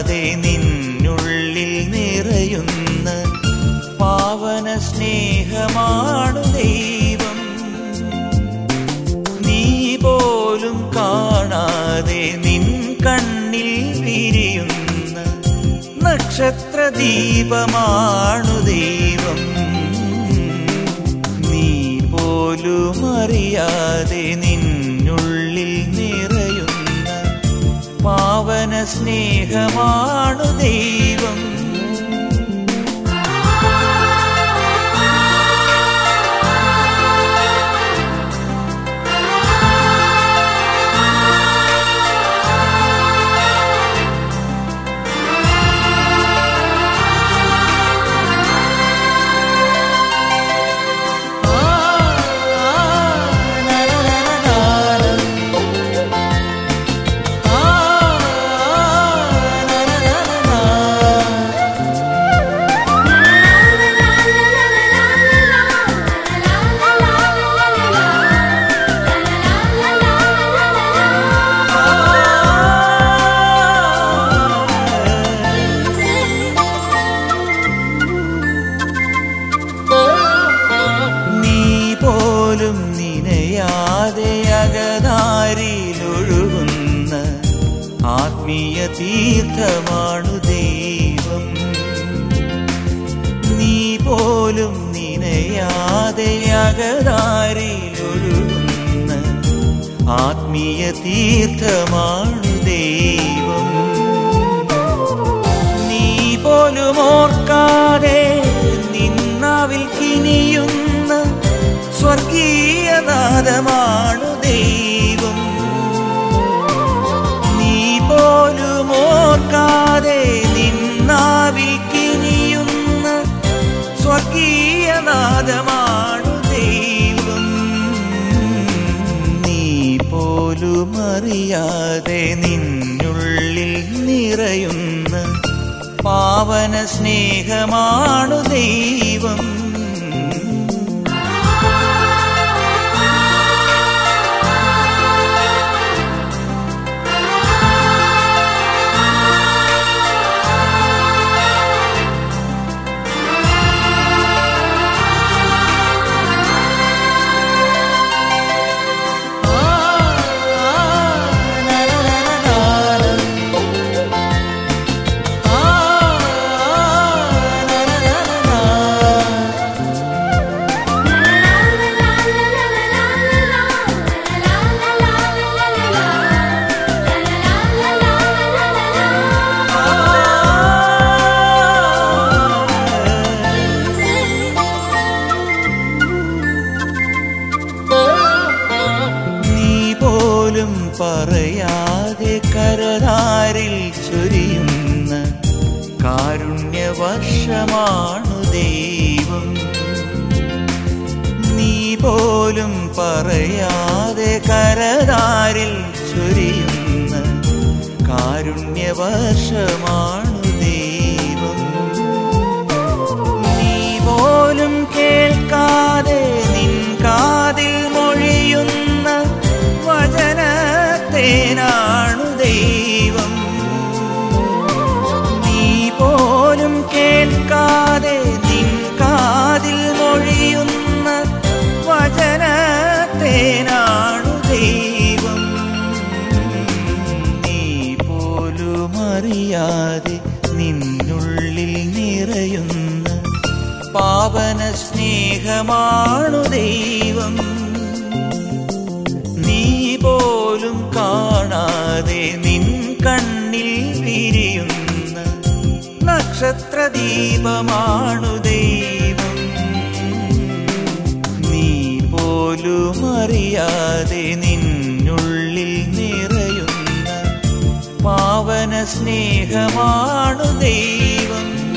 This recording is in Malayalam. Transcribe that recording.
മറിയാതെ നിന്നുള്ളിൽ നിറയുന്ന പാവന സ്നേഹമാണു ദൈവം നീ പോലും കാണാതെ നിൻ കണ്ണിൽ വിരിയുന്ന നക്ഷത്ര ദീപമാണു ദൈവം നീ പോലും അറിയാതെ നിന്നുള്ളിൽ നിറയുന്ന പാവന സ്നേഹമാണു ദൈവം നീ പോലും നിനയാതെ അകതാരിലൊഴുകുന്ന ആത്മീയ തീർത്ഥമാണു ദൈവം നീ പോലും നിനയാതെ അകതാരിലൊഴുകുന്ന ആത്മീയ തീർത്ഥമാണു ദൈവം നീ പോലും ഓർക്കാതെ നിന്നാവിൽ കിനിയുന്ന സ്വർഗീയനാദമാണു ദൈവം നീ പോലും ഓർക്കാതെ നിന്നാവിൽ കിനിയുന്ന സ്വർഗീയനാദമാണു ദൈവം നീ പോലും അറിയാതെ നിന്നുള്ളിൽ നിറയുന്ന പാവന സ്നേഹമാണു ദൈവം നീ പോലും പറയാതെ കരതാരിൽ ചൊരിയുന്ന കാരുണ്യവർഷമാണു ദൈവം നീ പോലും പറയാതെ കരതാരിൽ ചൊരിയുന്ന കാരുണ്യവർഷമാണു ദൈവം നീ പോലും കേൾക്കാതെ നിൻ കാതിൽ മൊഴിയുന്ന വചനത്തേനാണു ദൈവം നീ പോലും കേൾക്കാതെ നിൻ കാതിൽ മൊഴിയുന്ന വചനത്തേനാണു ദൈവം നീ പോലും അറിയാതെ നിന്നുള്ളിൽ നിറയുന്ന പാവന സ്നേഹമാണു ദൈവം നീ പോലും കാണാതെ നിൻ കണ്ണിൽ വിരിയുന്ന നക്ഷത്ര ദീപമാണു ദൈവം നീ പോലും അറിയാതെ നിന്നുള്ളിൽ നിറയുന്ന പാവന സ്നേഹമാണു ദൈവം